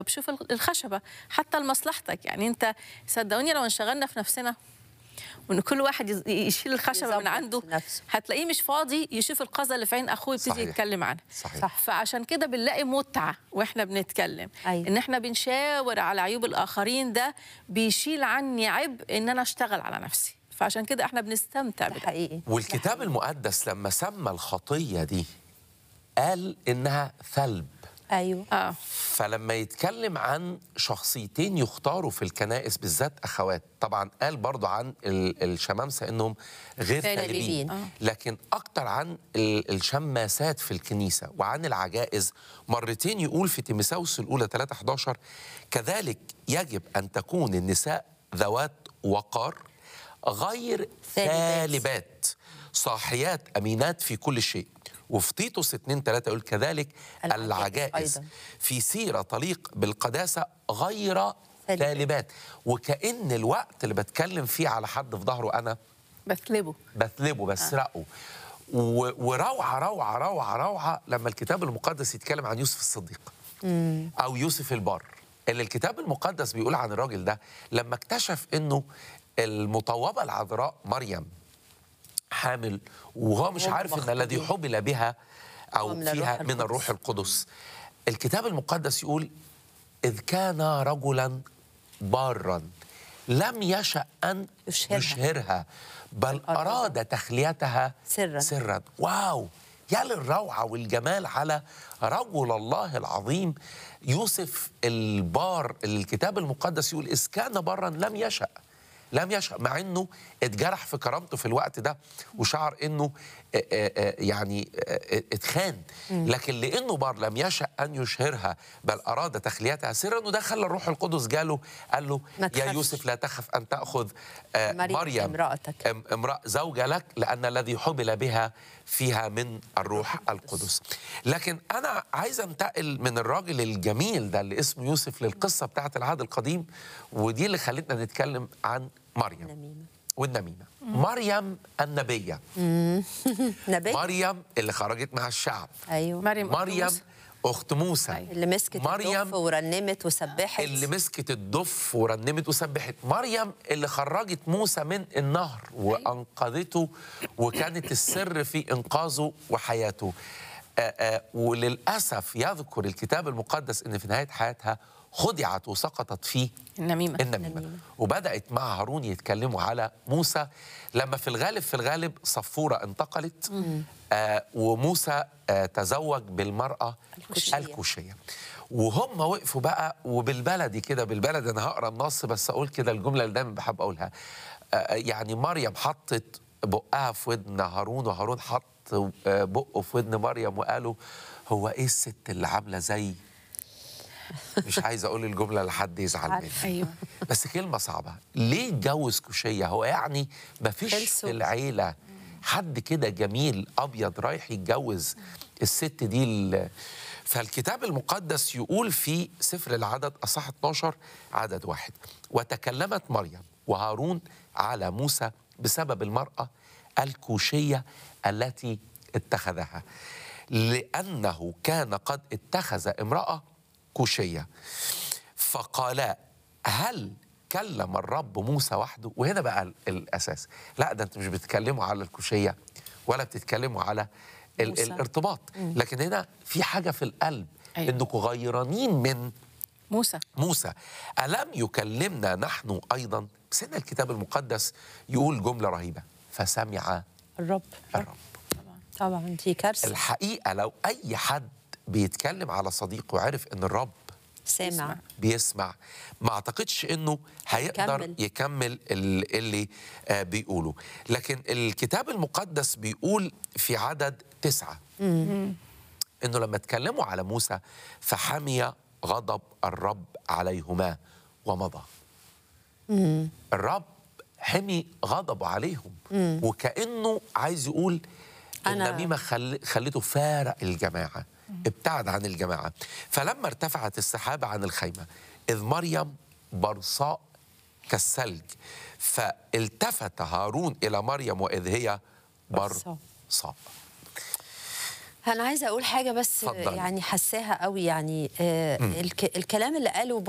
بشوف الخشبه حتى لمصلحتك يعني انت صدقوني لو انشغلنا في نفسنا وان كل واحد يز- يشيل الخشبه من يظبط عنده نفسه. هتلاقيه مش فاضي يشوف القذى اللي في عين اخوه يبتدي صحيح. يتكلم عنها صحيح. صح. فعشان كده بنلاقي متعه واحنا بنتكلم أيوة. ان احنا بنشاور على عيوب الاخرين ده بيشيل عني عبء ان انا اشتغل على نفسي فعشان كده احنا بنستمتع ده بده حقيقي والكتاب المقدس لما سمى الخطية دي قال إنها ثلب ايوه اه فلما يتكلم عن شخصيتين يختاروا في الكنائس بالذات أخوات طبعا قال برضو عن ال- الشمامسة إنهم غير ثالبين. ثالبين آه. لكن أكتر عن ال- الشماسات في الكنيسة وعن العجائز مرتين يقول في تيمساوس الأولى 3 11 كذلك يجب أن تكون النساء ذوات وقار غير ثالبات. ثالبات صاحيات أمينات في كل شيء وفي تيتوس 2 3 يقول كذلك العجائز العجائز أيضاً. في سيرة تليق بالقداسة غير ثالبات. ثالبات وكأن الوقت اللي بتكلم فيه على حد في ظهره أنا بثلبه بثلبه بسرقه و- وروعة روعة روعة روعة لما الكتاب المقدس يتكلم عن يوسف الصديق أو يوسف البر اللي الكتاب المقدس بيقول عن الراجل ده لما اكتشف أنه المطوبة العذراء مريم حامل وهو مش وهم عارف ان مخطوبين. الذي حبل بها او هو من الروح فيها من القدس. الروح القدس الكتاب المقدس يقول اذ كان رجلا بارا لم يشأ ان يشهرها. يشهرها بل أراد. اراد تخليتها سراً. سرا واو يا للروعه والجمال على رجل الله العظيم يوسف البار اللي الكتاب المقدس يقول اذ كان برا لم يشأ لم يشأ مع انه اتجرح في كرامته في الوقت ده وشعر انه آه، آه، آه، يعني آه، آه، اتخان لكن لانه بار لم يشأ ان يشهرها بل اراد تخليتها سرا وده خلى الروح القدس جاله قال له ما يا تخافش. يوسف لا تخف ان تاخذ آه، مريم مريم امرأتك. ام- امرأة زوجة لك لأن الذي حبل بها فيها من الروح القدس لكن أنا عايز أنتقل من الراجل الجميل ده اللي اسمه يوسف للقصة بتاعت العهد القديم ودي اللي خلتنا نتكلم عن مريم نميمة. والنميمة مريم النبية نبي مريم اللي خرجت مع الشعب ايوه مريم أخت مريم موسى. أخت موسى اللي مسكت مريم الدف ورنمت وسبحت اللي مسكت الدف ورنمت وسبحت مريم اللي خرجت موسى من النهر وانقذته وكانت السر في انقاذه وحياته آآ آآ وللاسف يذكر الكتاب المقدس ان في نهايه حياتها خدعت وسقطت في النميمه النميمة وبدأت مع هارون يتكلموا على موسى لما في الغالب في الغالب صفورة انتقلت آه وموسى آه تزوج بالمرأة الكوشية. الكوشية وهم وقفوا بقى وبالبلدي كده بالبلد انا هقرا النص بس اقول كده الجمله اللي دايما بحب اقولها آه يعني مريم حطت بقها في ودن هارون وهارون حط آه، بقه في ودن مريم وقالوا هو ايه الست اللي عامله زي مش عايز اقول الجمله لحد يزعل مني ايوه بس كلمة صعبة ليه اتجوز كوشية هو يعني ما فيش خلصوا. في العيلة حد كده جميل أبيض رايح يتجوز الست دي ال- فالكتاب المقدس يقول في سفر العدد أصح 12 عدد واحد وتكلمت مريم وهارون على موسى بسبب المرأة الكوشية التي اتخذها لأنه كان قد اتخذ امرأة كوشية فقالا هل كلم الرب موسى وحده وهنا بقى ال- الاساس لا ده انتوا مش بتتكلموا على الكوشيه ولا بتتكلموا على ال- موسى. الارتباط لكن هنا في حاجه في القلب أيوة. انكم غيرانين من موسى موسى ألم يكلمنا نحن أيضا بس هنا الكتاب المقدس يقول جملة رهيبة فسمع الرب الرب طبعا دي كارثه الحقيقة لو أي حد بيتكلم على صديقه وعرف أن الرب سامع بيسمع ما اعتقدش انه هيقدر يكمل. يكمل ال- اللي آه، بيقوله لكن الكتاب المقدس بيقول في عدد تسعة انه لما اتكلموا على موسى فحمي غضب الرب عليهما ومضى الرب حمي غضبه عليهم وكانه عايز يقول أنا- النميمه خل... خلته فارق الجماعه ابتعد عن الجماعه فلما ارتفعت السحابه عن الخيمه اذ مريم برصاء كالثلج فالتفت هارون الى مريم واذ هي برصاء. برصاء انا عايزه اقول حاجه بس اتفضلي. يعني حساها قوي يعني آه الك الكلام اللي قاله